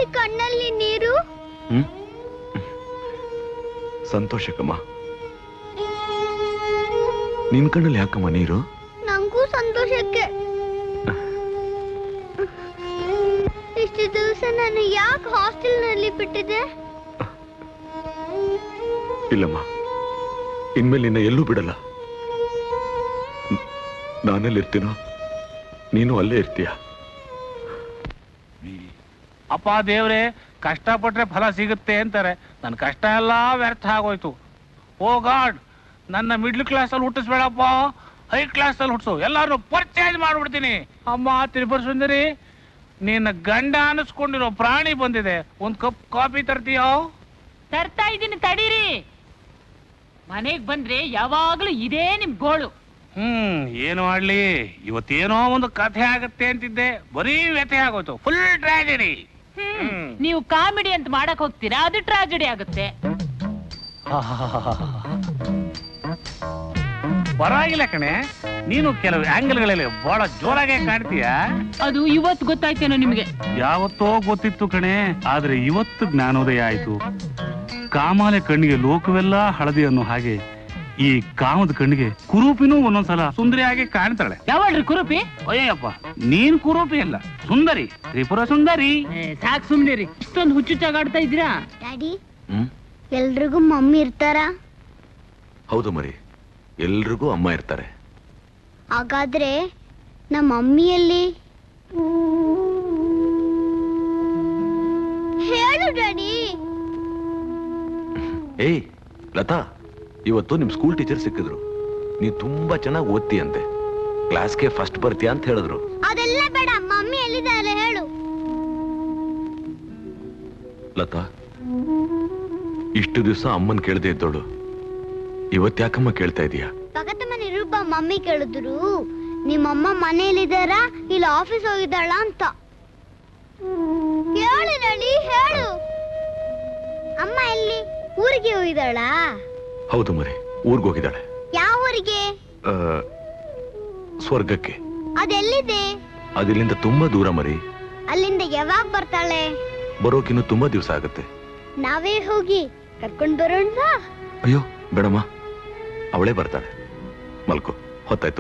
ಕಣ್ಣಲ್ಲಿ ನೀರು ಹ್ಮ್ ಸಂತೋಷಕ್ಕಮ್ಮ ನಿನ್ ಕಣ್ಣಲ್ಲಿ ಯಾಕಮ್ಮ ನೀರು ನಂಗೂ ಸಂತೋಷಕ್ಕೆ ಇಷ್ಟು ದಿವಸ ನಾನು ಯಾಕೆ ಹಾಸ್ಟೆಲ್ನಲ್ಲಿ ಬಿಟ್ಟಿದೆ ಇಲ್ಲಮ್ಮ ಇನ್ಮೇಲೆ ನಿನ್ನ ಎಲ್ಲೂ ಬಿಡಲ್ಲ ನ್- ನಾನೆಲ್ಲಿರ್ತೀನೋ ನೀನು ಅಲ್ಲೇ ಇರ್ತೀಯ ಅಪ್ಪ ದೇವ್ರೆ ಕಷ್ಟಪಟ್ರೆ ಫಲ ಸಿಗುತ್ತೆ ಅಂತಾರೆ ನನ್ನ ಕಷ್ಟ ಎಲ್ಲ ವ್ಯರ್ಥ ಆಗೋಯ್ತು ಓ ಗಾಡ್ ನನ್ನ ಮಿಡ್ಲ್ ಕ್ಲಾಸಲ್ಲಿ ಹುಟ್ಟಿಸ್ಬೇಡಪ್ಪ ಹೈ ಕ್ಲಾಸಲ್ಲಿ ಹುಟ್ಟಿಸು ಎಲ್ಲಾರು ಪರ್ಚೇಸ್ ಮಾಡ್ಬಿಡ್ತೀನಿ ಅಮ್ಮ ತ್ರಿಪುರ ಸುಂದರಿ ನಿನ್ನ ಗಂಡ ಅನಿಸ್ಕೊಂಡಿರೋ ಪ್ರಾಣಿ ಬಂದಿದೆ ಒಂದ್ ಕಪ್ ಕಾಫಿ ತರ್ತೀಯೋ ತರ್ತಾ ಇದೀನಿ ತಡೀರಿ ಮನೆಗ್ ಬಂದ್ರೆ ಯಾವಾಗ್ಲೂ ಇದೇ ನಿಮ್ ಗೋಳು ಹ್ಮ್ ಏನು ಮಾಡ್ಲಿ ಇವತ್ತೇನೋ ಒಂದು ಕಥೆ ಆಗತ್ತೆ ಅಂತಿದ್ದೆ ಬರೀ ವ್ಯಥೆ ಆಗೋಯ್ತು ಫುಲ್ ಟ್ರಾಜಿಡಿ ಹ್ಮ್. ನೀವು ಕಾಮಿಡಿ ಅಂತ ಮಾಡಕ್ ಹೋಗ್ತೀರಾ ಅದು ಟ್ರಾಜಿಡಿ ಆಗುತ್ತೆ ಪರವಾಗಿಲ್ಲ ಕಣೆ ನೀನು ಕೆಲವು ಆಂಗಲ್ಗಳಲ್ಲಿ ಬಹಳ ಜೋರಾಗೆ ಕಾಣ್ತೀಯ ಅದು ಇವತ್ತು ಗೊತ್ತಾಯ್ತೇನೋ ನಿಮ್ಗೆ ಯಾವತ್ತೋ ಗೊತ್ತಿತ್ತು ಕಣೆ ಆದ್ರೆ ಇವತ್ತು ಜ್ಞಾನೋದಯ ಆಯ್ತು ಕಾಮಾಲೆ ಕಣ್ಣಿಗೆ ಲೋಕವೆಲ್ಲ ಹಳದಿ ಅನ್ನೋ ಹಾಗೆ ಈ ಕಾಮದ ಕಣ್ಣಿಗೆ ಕುರೂಪಿನೂ ಒಂದೊಂದ್ಸಲ ಸುಂದರಿಯಾಗಿ ಕಾಣ್ತಾಳೆ ಯಾವಳ್ರಿ ಕುರುಪಿ ಅಯ್ಯಪ್ಪ ನೀನ್ ಕುರೂಪಿ ಅಲ್ಲ ಸುಂದರಿ ತ್ರಿಪುರ ಸುಂದರಿ ಏ, ಸಾಕ್ ಸುಮ್ನಿರಿ ಇಷ್ಟೊಂದು ಹುಚ್ಚುಚ್ಚಾಗಾಡ್ತಾ ಇದ್ದೀರಾ ಡ್ಯಾಡಿ ಹ್ಮ್ ಎಲ್ರಿಗೂ ಮಮ್ಮಿ ಇರ್ತಾರಾ ಹೌದು ಮರಿ ಎಲ್ರಿಗೂ ಅಮ್ಮ ಇರ್ತಾರೆ ಹಾಗಾದ್ರೆ ನಮ್ಮ ಮಮ್ಮಿಯಲ್ಲಿ ಹೇಳು ಡ್ಯಾಡಿ ಏಯ್ ಲತಾ ಇವತ್ತು ನಿಮ್ ಸ್ಕೂಲ್ ಟೀಚರ್ ಸಿಕ್ಕಿದ್ರು ನೀ ತುಂಬಾ ಚೆನ್ನಾಗಿ ಓದ್ತಿ ಅಂತೆ ಕ್ಲಾಸ್ಗೆ ಫಸ್ಟ್ ಬರ್ತೀಯ ಅಂತ ಹೇಳಿದ್ರು ಅದೆಲ್ಲ ಬೇಡ ಮಮ್ಮಿ ಎಲ್ಲಿದ್ದಾರೆ ಹೇಳು ಲತಾ ಇಷ್ಟು ದಿವಸ ಅಮ್ಮನ್ ಕೇಳದೆ ಇದ್ದೋಳು ಇವತ್ತ್ಯಾಕಮ್ಮ ಕೇಳ್ತಾ ಇದೀಯಾ ಪಕ್ಕದ ಮನೆ ರೂಪ ಮಮ್ಮಿ ಕೇಳಿದ್ರು ನಿಮ್ಮಮ್ಮ ಮನೆಯಲ್ಲಿದ್ದಾರ ಇಲ್ಲ ಆಫೀಸ್ ಹೋಗಿದ್ದಾಳ ಅಂತ ಹೇಳು ಡ್ಯಾಡಿ ಹೇಳು ಅಮ್ಮ ಎಲ್ಲಿ ಊರಿಗೆ ಹೋಗಿದ್ದಾಳಾ ಹೌದು ಮರಿ ಊರ್ಗ್ ಹೋಗಿದ್ದಾಳೆ ಯಾವ ಊರಿಗೆ ಆ, ಸ್ವರ್ಗಕ್ಕೆ ಅದೆಲ್ಲಿದೆ ಅದಿಲ್ಲಿಂದ ತುಂಬಾ ದೂರ ಮರಿ ಅಲ್ಲಿಂದ ಯಾವಾಗ ಬರ್ತಾಳೆ ಬರೋಕಿನ್ನು ತುಂಬಾ ದಿವಸ ಆಗುತ್ತೆ ನಾವೇ ಹೋಗಿ ಕರ್ಕೊಂಡ್ ಬರೋಣ ಅಯ್ಯೋ ಬೇಡಮ್ಮ ಅವಳೇ ಬರ್ತಾಳೆ ಮಲ್ಕೋ ಹೊತ್ತಾಯ್ತು